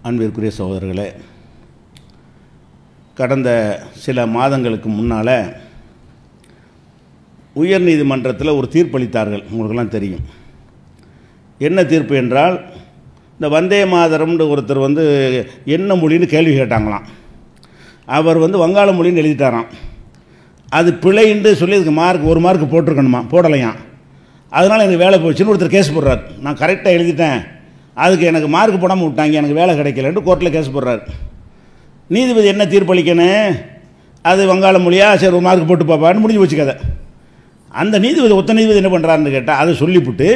அன்பிற்குரிய சகோதரர்களே கடந்த சில மாதங்களுக்கு முன்னால் உயர்நீதிமன்றத்தில் ஒரு தீர்ப்பளித்தார்கள் உங்களுக்கெல்லாம் தெரியும் என்ன தீர்ப்பு என்றால் இந்த வந்தே மாதரம்னு ஒருத்தர் வந்து என்ன மொழின்னு கேள்வி கேட்டாங்களாம் அவர் வந்து வங்காள மொழின்னு எழுதிட்டாராம் அது பிழைன்னு சொல்லி அதுக்கு மார்க் ஒரு மார்க் போட்டிருக்கணுமா போடலையாம் அதனால் எனக்கு வேலை போச்சுன்னு ஒருத்தர் கேஸ் போடுறார் நான் கரெக்டாக எழுதிட்டேன் அதுக்கு எனக்கு மார்க் போடாமல் விட்டாங்க எனக்கு வேலை கிடைக்கலன்ட்டு கோர்ட்டில் கேஸ் போடுறாரு நீதிபதி என்ன தீர்ப்பளிக்கணும் அது வங்காள மொழியா சரி ஒரு மார்க் போட்டு பார்ப்பான்னு முடிஞ்சு போச்சு கதை அந்த நீதிபதி ஒத்த நீதிபதி என்ன பண்ணுறாருன்னு கேட்டால் அதை சொல்லிவிட்டு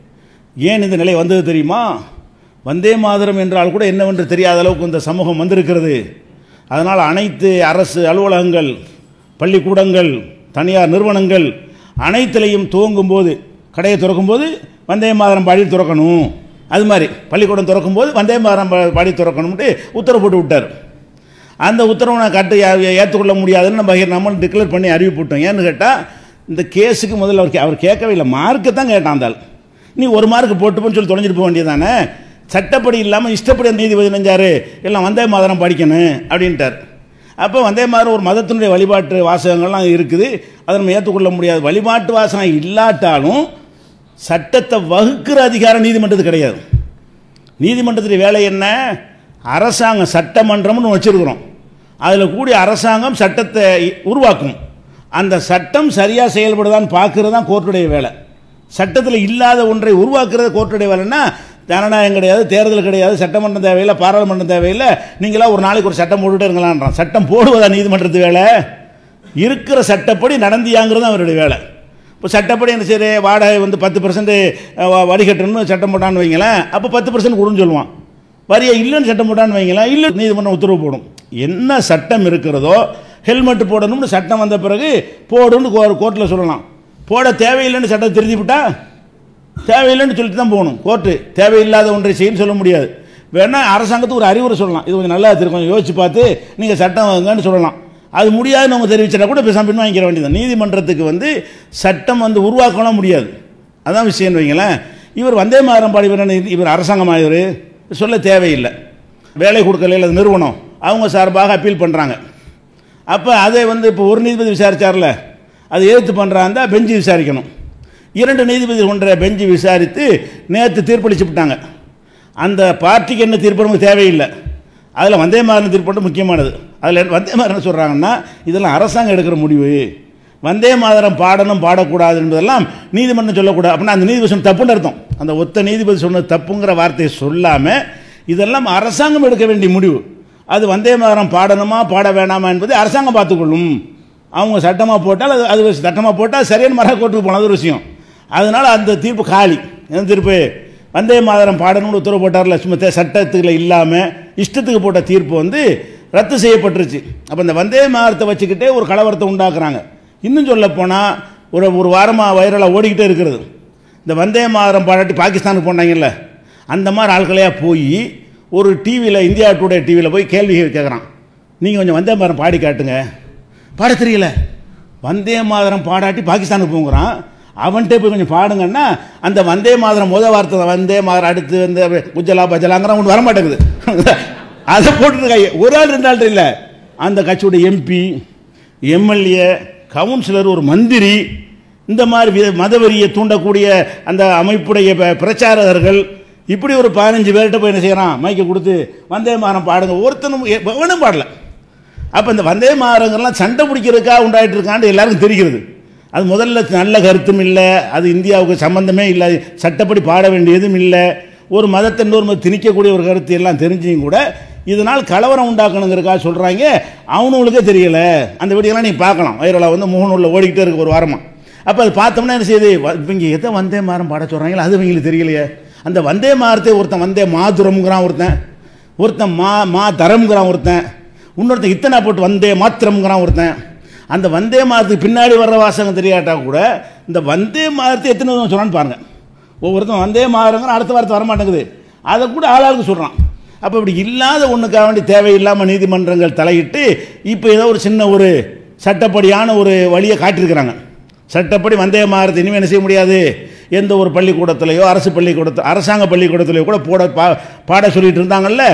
ஏன் இந்த நிலை வந்தது தெரியுமா வந்தே மாதரம் என்றால் கூட என்னவென்று தெரியாத அளவுக்கு இந்த சமூகம் வந்திருக்கிறது அதனால் அனைத்து அரசு அலுவலகங்கள் பள்ளிக்கூடங்கள் தனியார் நிறுவனங்கள் அனைத்திலையும் துவங்கும் போது கடையை திறக்கும்போது வந்தே மாதரம் பாடி திறக்கணும் அது மாதிரி பள்ளிக்கூடம் திறக்கும் போது வந்தே மாதரம் பா- பாடி திறக்கணும்ட்டு உத்தரவு போட்டு விட்டார் அந்த உத்தரவை நான் கட்டு ஏ- ஏற்றுக்கொள்ள முடியாதுன்னு நம்ம நம்ம டிக்ளேர் பண்ணி அறிவிப்புட்டோம் ஏன்னு கேட்டால் இந்த கேஸுக்கு முதல்ல அவர் கே- அவர் கேட்கவே இல்லை மார்க்கை தான் கேட்டான் அந்த ஆள். நீ ஒரு மார்க் போட்டுப்போன்னு சொல்லி தொலைஞ்சிட்டு போக வேண்டியதானே சட்டப்படி இல்லாமல் இஷ்டப்படி அந்த நீதிபதி நினைஞ்சாரு எல்லாம் வந்தே மாதரம் படிக்கணும் அப்படின்ட்டார் அப்போ வந்தே மாதரம் ஒரு மதத்தினுடைய வழிபாட்டு வாசகங்கள்லாம் இருக்குது அதை நம்ம ஏற்றுக்கொள்ள முடியாது வழிபாட்டு வாசகம் இல்லாட்டாலும் சட்டத்தை வகுக்கிற அதிகாரம் நீதிமன்றத்துக்கு கிடையாது நீதிமன்றத்துடைய வேலை என்ன அரசாங்கம் சட்டமன்றம்னு வச்சிருக்கிறோம் அதில் கூடிய அரசாங்கம் சட்டத்தை உருவாக்கும் அந்த சட்டம் சரியாக செயல்படுதான்னு பார்க்கறது தான் கோர்ட்டுடைய வேலை சட்டத்தில் இல்லாத ஒன்றை உருவாக்குறது கோர்ட்டுடைய வேலைன்னா ஜனநாயகம் கிடையாது தேர்தல் கிடையாது சட்டமன்றம் தேவையில்லை பாராளுமன்றம் தேவையில்லை நீங்களா ஒரு நாளைக்கு ஒரு சட்டம் போட்டுட்டே இருக்கலான்றான் சட்டம் போடுவதா நீதிமன்றத்து வேலை இருக்கிற சட்டப்படி நடந்தியாங்கிறது தான் அவருடைய வேலை இப்போ சட்டப்படி என்ன சரி வாடகை வந்து பத்து பர்சன்ட் வரி கட்டணும்னு சட்டம் போட்டான்னு வைங்களேன் அப்போ பத்து பர்சன்ட் கொடுன்னு சொல்லுவான் வரியை இல்லைன்னு சட்டம் போட்டான்னு வைங்களேன் இல்லை நீதிமன்றம் உத்தரவு போடும் என்ன சட்டம் இருக்கிறதோ ஹெல்மெட் போடணும்னு சட்டம் வந்த பிறகு போடுன்னு கோர்ட்டில் சொல்லலாம் போட தேவையில்லைன்னு சட்டம் திருத்தி விட்டா தேவையில்லைன்னு சொல்லிட்டு தான் போகணும் கோர்ட்டு தேவையில்லாத ஒன்றை செய்யன்னு சொல்ல முடியாது வேணா அரசாங்கத்துக்கு ஒரு அறிவுரை சொல்லலாம் இது கொஞ்சம் நல்லா இருக்கு கொஞ்சம் யோசிச்சு பார்த்து நீங்கள் சட்டம் வாங்கன்னு சொல்லலாம் அது முடியாதுன்னு அவங்க தெரிவிச்சிட்டா கூட பேசாம பின் வாங்கிக்கிற வேண்டியது நீதிமன்றத்துக்கு வந்து சட்டம் வந்து உருவாக்கலாம் முடியாது அதான் விஷயம்னு வைங்களேன் இவர் வந்தே மாதரம் பாடிவர் இவர் அரசாங்கமாக இவர் சொல்ல தேவையில்லை வேலை கொடுக்கல அது நிறுவனம் அவங்க சார்பாக அப்பீல் பண்ணுறாங்க அப்போ அதை வந்து இப்போ ஒரு நீதிபதி விசாரிச்சார்ல அது எதிர்த்து பண்ணுறாந்தா பெஞ்சு விசாரிக்கணும் இரண்டு நீதிபதி கொண்ட பெஞ்சு விசாரித்து நேற்று தீர்ப்பளிச்சு விட்டாங்க அந்த பார்ட்டிக்கு என்ன தீர்ப்பு நமக்கு தேவையில்லை அதில் வந்தே மாதம் தீர்ப்பு முக்கியமானது அதில் வந்தே மாதம் என்ன சொல்கிறாங்கன்னா இதெல்லாம் அரசாங்கம் எடுக்கிற முடிவு வந்தே மாதரம் பாடணும் பாடக்கூடாது என்பதெல்லாம் நீதிமன்றம் சொல்லக்கூடாது அப்படின்னா அந்த நீதிபதி சொன்ன தப்புன்னு அர்த்தம் அந்த ஒத்த நீதிபதி சொன்னது தப்புங்கிற வார்த்தையை சொல்லாமல் இதெல்லாம் அரசாங்கம் எடுக்க வேண்டிய முடிவு அது வந்தே மாதரம் பாடணுமா பாட வேணாமா என்பதை அரசாங்கம் பார்த்துக்கொள்ளும் அவங்க சட்டமாக போட்டால் அது அது சட்டமாக போட்டால் சரியான மர கோர்ட்டுக்கு போனது ஒரு விஷயம் அதனால் அந்த தீர்ப்பு காலி எந்த தீர்ப்பு வந்தே மாதரம் பாடணும்னு உத்தரவு போட்டார்ல சும்மா தே- சட்டத்துல இல்லாமல் இஷ்டத்துக்கு போட்ட தீர்ப்பு வந்து ரத்து செய்யப்பட்டுருச்சு அப்போ இந்த வந்தே மாதரத்தை வச்சுக்கிட்டே ஒரு கலவரத்தை உண்டாக்குறாங்க இன்னும் சொல்ல போனால் ஒரு ஒரு வாரமாக வைரலாக ஓடிக்கிட்டே இருக்கிறது இந்த வந்தே மாதரம் பாராட்டி பாகிஸ்தானுக்கு போனாங்கல்ல அந்த மாதிரி ஆட்களையாக போய் ஒரு டிவியில் இந்தியா டுடே டிவியில் போய் கேள்வி கேட்குறான் நீங்கள் கொஞ்சம் வந்தே மாதரம் பாடி காட்டுங்க பாட தெரியல வந்தே மாதரம் பாடாட்டி பாகிஸ்தானுக்கு போங்கிறான் அவன்கிட்ட போய் கொஞ்சம் பாடுங்கன்னா அந்த வந்தே மாதரம் முத வார்த்தை வந்தே மாதரம் அடுத்து வந்து குஜலா பஜலாங்கிற ஒன்று வரமாட்டேங்குது அதை போட்டுருக்காங்க ஒரு ஆள் ரெண்டு ஆள் இல்லை அந்த கட்சியோட எம்பி எம்எல்ஏ கவுன்சிலர் ஒரு மந்திரி இந்த மாதிரி வி- மதவெறியை தூண்டக்கூடிய அந்த அமைப்புடைய ப- பிரச்சாரகர்கள் இப்படி ஒரு பதினஞ்சு பேர்கிட்ட போய் என்ன செய்யறான் மைக்கை கொடுத்து வந்தே மாதரம் பாடுங்க ஒருத்தனும் எ- எவனும் பாடல அப்போ இந்த வந்தே மாதரங்கள்லாம் சண்டை பிடிக்கிறதுக்காக உண்டாயிட்டு இருக்கான்னு எல்லாருக்கும் தெரிகிறது அது முதல்ல நல்ல கருத்தும் இல்லை அது இந்தியாவுக்கு சம்பந்தமே இல்லை சட்டப்படி பாட வேண்டியதும் இல்லை ஒரு மதத்தை இன்னொரு மதம் திணிக்கக்கூடிய ஒரு கருத்து எல்லாம் தெரிஞ்சும் கூட இதனால் கலவரம் உண்டாக்கணுங்கிறக்காக சொல்கிறாங்க அவனுங்களுக்கே தெரியல அந்த வீடியோலாம் நீ பார்க்கலாம் வைரலாக வந்து முகநூலில் ஓடிக்கிட்டே இருக்கு ஒரு வாரமாக அப்போ அது பார்த்தோம்னா என்ன செய்யுது வ- இவங்க எதை வந்தே மாறம் பாட சொல்கிறாங்களோ அது இவங்களுக்கு தெரியலையே அந்த வந்தே மாரத்தை ஒருத்தன் வந்தே மாதுரம்ங்கிறான் ஒருத்தன் ஒருத்தன் மா மா தரம்ங்கிறான் ஒருத்தன் இன்னொருத்தன் இத்தனை போட்டு வந்தே மாத்திரம்ங்கிறான் ஒருத்தன் அந்த வந்தே மாதத்துக்கு பின்னாடி வர்ற வாசகம் தெரியாட்டா கூட இந்த வந்தே மாதத்தை எத்தனை விதம் சொல்கிறான்னு பாருங்க ஒவ்வொருத்தன் வந்தே மாறுங்கிறான் அடுத்த வார்த்தை வரமாட்டேங்குது அதை கூட ஆளாளுக்கு சொல்கிறான் அப்போ இப்படி இல்லாத ஒன்றுக்காக வேண்டி தேவையில்லாமல் நீதிமன்றங்கள் தலையிட்டு இப்போ ஏதோ ஒரு சின்ன ஒரு சட்டப்படியான ஒரு வழியை காட்டியிருக்கிறாங்க சட்டப்படி வந்தே மாறுறது இனிமேல் என்ன செய்ய முடியாது எந்த ஒரு பள்ளிக்கூடத்திலையோ அரசு பள்ளிக்கூடத்தில் அரசாங்க பள்ளிக்கூடத்திலையோ கூட போட பா பாட சொல்லிட்டு இருந்தாங்கல்ல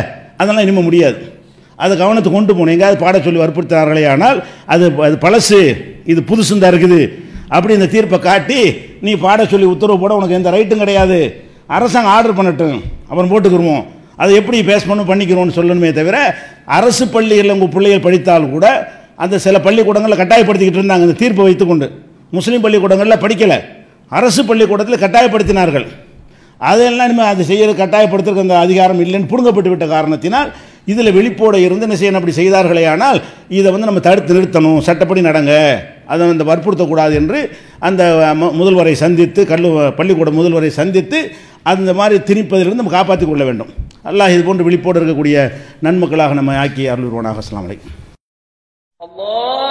அதெல்லாம் இனிமேல் முடியாது அதை கவனத்துக்கு கொண்டு போகணும் எங்கேயாவது பாட சொல்லி வற்புறுத்தினார்களே ஆனால் அது அது பழசு இது புதுசுந்தா இருக்குது அப்படி இந்த தீர்ப்பை காட்டி நீ பாட சொல்லி உத்தரவு போட உனக்கு எந்த ரைட்டும் கிடையாது அரசாங்கம் ஆர்டர் பண்ணட்டும் அப்புறம் போட்டுக்கிருவோம் அதை எப்படி பேஸ் பண்ண பண்ணிக்கிறோம்னு சொல்லணுமே தவிர அரசு பள்ளிகளில் உங்கள் பிள்ளைகள் படித்தால் கூட அந்த சில பள்ளிக்கூடங்களில் கட்டாயப்படுத்திக்கிட்டு இருந்தாங்க இந்த தீர்ப்பை வைத்துக்கொண்டு முஸ்லீம் பள்ளிக்கூடங்களில் படிக்கலை அரசு பள்ளிக்கூடத்தில் கட்டாயப்படுத்தினார்கள் அதெல்லாம் இனிமேல் அது செய்யறது கட்டாயப்படுத்துறதுக்கு அந்த அதிகாரம் இல்லைன்னு புடுங்கப்பட்டு விட்ட காரணத்தினால் இதில் வெளிப்போட இருந்து என்ன செய்யணும் அப்படி செய்தார்களே ஆனால் இதை வந்து நம்ம தடுத்து நிறுத்தணும் சட்டப்படி நடங்க அதை வந்து வற்புறுத்தக்கூடாது என்று அந்த மு- முதல்வரை சந்தித்து கல்லு பள்ளிக்கூட முதல்வரை சந்தித்து அந்த மாதிரி திணிப்பதிலிருந்து நம்ம காப்பாற்றிக் கொள்ள வேண்டும் அல்லாஹ் இது போன்று விழிப்போடு இருக்கக்கூடிய நன்மக்களாக நம்ம ஆக்கி அருள்வானாக அஸ்ஸலாமு அலைக்கும் الله